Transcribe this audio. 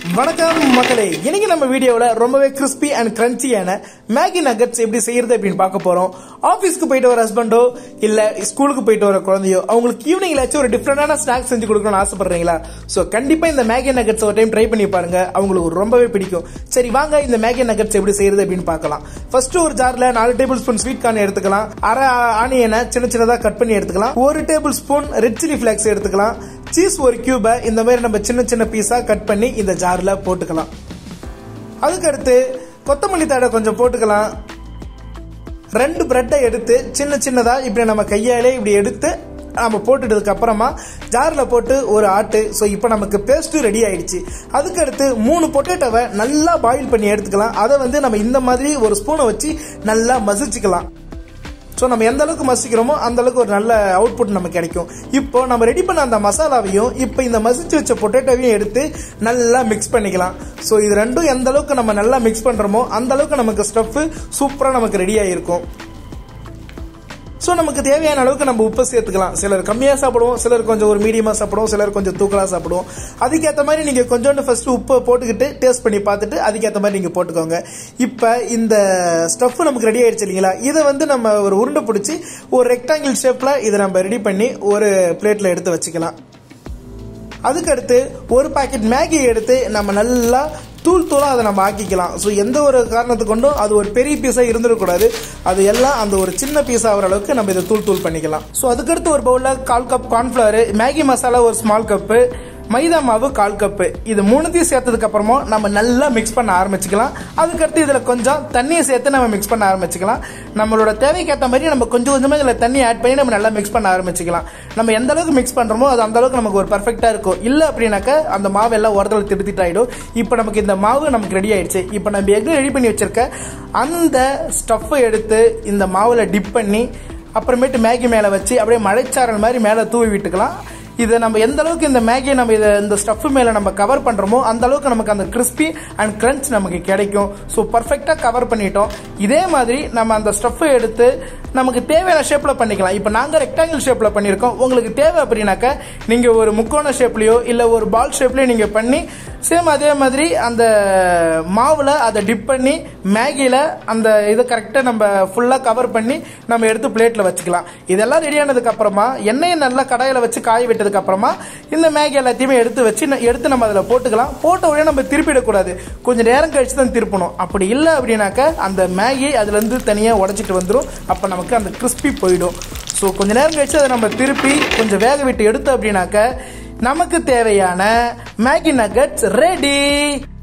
வணக்கம் மக்களே இன்னைக்கு நம்ம வீடியோவில் ரொம்பவே கிறிஸ்பி அண்ட் கிரன்ச்சியான மேகி நகட்ஸ் எப்படி செய்யறது அப்படின்னு பார்க்க போறோம் ஆபீஸ்க்கு போயிட்டு வர ஹஸ்பண்டோ இல்ல ஸ்கூலுக்கு போயிட்டு வர குழந்தையோ அவங்களுக்கு ஈவினிங்லாச்சும் ஒரு டிஃப்ரெண்டான ஸ்நாக்ஸ் செஞ்சு கொடுக்கணும்னு ஆசைப்படுறீங்களா ஸோ கண்டிப்பா இந்த மேகி நகட்ஸ் ஒரு டைம் ட்ரை பண்ணி பாருங்க அவங்களுக்கு ரொம்பவே பிடிக்கும் சரி வாங்க இந்த மேகி நகட்ஸ் எப்படி செய்யறது அப்படின்னு பார்க்கலாம் ஃபர்ஸ்ட் ஒரு ஜார்ல நாலு டேபிள் ஸ்பூன் ஸ்வீட் கார்ன் எடுத்துக்கலாம் அரை ஆனியனை சின்ன சின்னதா கட் பண்ணி எடுத்துக்கலாம் ஒரு tablespoon red chilli flakes எடுத்துக்கலாம் சீஸ் ஒரு கியூபை இந்த மாதிரி நம்ம சின்ன சின்ன பீஸா கட் பண்ணி இந்த ஜார்ல போட்டுக்கலாம் அதுக்கடுத்து கொத்தமல்லி தழை கொஞ்சம் போட்டுக்கலாம் ரெண்டு பிரெட்டை எடுத்து சின்ன சின்னதா இப்படி நம்ம கையாலே இப்படி எடுத்து நம்ம போட்டுட்டதுக்கு அப்புறமா ஜார்ல போட்டு ஒரு ஆட்டு ஸோ இப்போ நமக்கு பேஸ்ட் ரெடி ஆயிடுச்சு அதுக்கடுத்து மூணு பொட்டேட்டோவை நல்லா பாயில் பண்ணி எடுத்துக்கலாம் அதை வந்து நம்ம இந்த மாதிரி ஒரு ஸ்பூனை வச்சு நல்லா மசிச்சுக்கலாம் ஸோ நம்ம எந்த அளவுக்கு மசிக்கிறோமோ அந்த அளவுக்கு ஒரு நல்ல அவுட்புட் நமக்கு கிடைக்கும் இப்போ நம்ம ரெடி பண்ண அந்த மசாலாவையும் இப்போ இந்த மசிச்சு வச்ச பொட்டேட்டோவையும் எடுத்து நல்லா மிக்ஸ் பண்ணிக்கலாம் ஸோ இது ரெண்டும் எந்த அளவுக்கு நம்ம நல்லா மிக்ஸ் பண்றோமோ அந்த அளவுக்கு நமக்கு ஸ்டஃப் சூப்பராக நமக்கு ரெடி ஆகிருக்கும் ஸோ நமக்கு தேவையான அளவுக்கு நம்ம உப்பு சேர்த்துக்கலாம் சிலர் கம்மியாக சாப்பிடுவோம் சிலர் கொஞ்சம் ஒரு மீடியமாக சாப்பிடுவோம் சிலர் கொஞ்சம் தூக்கலாக சாப்பிடுவோம் அதுக்கேற்ற மாதிரி நீங்கள் கொஞ்சோண்டு ஃபர்ஸ்ட் உப்பு போட்டுக்கிட்டு டேஸ்ட் பண்ணி பார்த்துட்டு அதுக்கேற்ற மாதிரி நீங்கள் போட்டுக்கோங்க இப்போ இந்த ஸ்டஃப் நமக்கு ரெடி ஆயிடுச்சு இல்லைங்களா இதை வந்து நம்ம ஒரு உருண்டை பிடிச்சி ஒரு ரெக்டாங்கிள் ஷேப்பில் இதை நம்ம ரெடி பண்ணி ஒரு பிளேட்டில் எடுத்து வச்சுக்கலாம் அதுக்கடுத்து ஒரு பாக்கெட் மேகி எடுத்து நம்ம நல்லா தூள் தூளாக அதை நம்ம ஆக்கிக்கலாம் ஸோ எந்த ஒரு காரணத்தை கொண்டும் அது ஒரு பெரிய பீஸாக இருந்துடக்கூடாது அது எல்லாம் அந்த ஒரு சின்ன பீஸ் ஆகிற அளவுக்கு நம்ம இதை தூள் தூள் பண்ணிக்கலாம் ஸோ அதுக்கடுத்து ஒரு பவுலில் கால் கப் கார்ன்ஃப்ளவர் மேகி மசாலா ஒரு ஸ்மால் கப்பு மைதா மாவு கால் கப்பு இது மூணுத்தையும் சேர்த்ததுக்கு அப்புறமா நம்ம நல்லா மிக்ஸ் பண்ண ஆரம்பிச்சுக்கலாம் அதுக்கடுத்து இதில் கொஞ்சம் தண்ணியை சேர்த்து நம்ம மிக்ஸ் பண்ண ஆரம்பிச்சுக்கலாம் நம்மளோட தேவைக்கேற்ற மாதிரி நம்ம கொஞ்சம் கொஞ்சமாக இதில் தண்ணி ஆட் பண்ணி நம்ம நல்லா மிக்ஸ் பண்ண ஆரம்பிச்சுக்கலாம் நம்ம எந்த அளவுக்கு மிக்ஸ் பண்ணுறோமோ அது அந்த அளவுக்கு நமக்கு ஒரு பர்ஃபெக்டாக இருக்கும் இல்லை அப்படின்னாக்கா அந்த மாவு எல்லாம் உரத்தில் திருத்திட்டு ஆகிடும் இப்போ நமக்கு இந்த மாவு நமக்கு ரெடி ஆயிடுச்சு இப்போ நம்ம எக் ரெடி பண்ணி வச்சிருக்க அந்த ஸ்டஃப்பை எடுத்து இந்த மாவில் டிப் பண்ணி அப்புறமேட்டு மேகி மேலே வச்சு அப்படியே மழைச்சாரல் மாதிரி மேலே தூவி விட்டுக்கலாம் இதை நம்ம எந்த அளவுக்கு இந்த மேகியை நம்ம இதை இந்த ஸ்டஃப் மேலே நம்ம கவர் பண்ணுறோமோ அந்த அளவுக்கு நமக்கு அந்த கிறிஸ்பி அண்ட் கிரன்ச் நமக்கு கிடைக்கும் ஸோ பர்ஃபெக்டாக கவர் பண்ணிட்டோம் இதே மாதிரி நம்ம அந்த ஸ்டஃப்பை எடுத்து நமக்கு தேவையான ஷேப்பில் பண்ணிக்கலாம் இப்போ நாங்கள் ரெக்டாங்கிள் ஷேப்பில் பண்ணியிருக்கோம் உங்களுக்கு தேவை அப்படின்னாக்கா நீங்கள் ஒரு முக்கோண ஷேப்லேயோ இல்லை ஒரு பால் ஷேப்லேயோ நீங்கள் பண்ணி சேம் அதே மாதிரி அந்த மாவில் அதை டிப் பண்ணி மேகியில் அந்த இதை கரெக்டாக நம்ம ஃபுல்லாக கவர் பண்ணி நம்ம எடுத்து பிளேட்டில் வச்சுக்கலாம் இதெல்லாம் ரெடி ஆனதுக்கு அப்புறமா எண்ணெயை நல்லா கடாயில் வச்சு காய விட்டதுக்கு அப்புறமா இந்த மேகி எல்லாத்தையுமே எடுத்து வச்சு ந- எடுத்து நம்ம அதில் போட்டுக்கலாம் போட்ட உடனே நம்ம திருப்பிடக்கூடாது கொஞ்சம் நேரம் கழிச்சு தான் திருப்பணும் அப்படி இல்லை அப்படின்னாக்கா அந்த மேகி அதுலேருந்து தனியாக உடச்சிட்டு வந்துடும் அப்போ நமக்கு அந்த கிறிஸ்பி போயிடும் ஸோ கொஞ்ச நேரம் கழிச்சு அதை நம்ம திருப்பி கொஞ்சம் வேக விட்டு எடுத்தோம் அப்படின்னாக்க நமக்கு தேவையான மேகி நகட்ஸ் ரெடி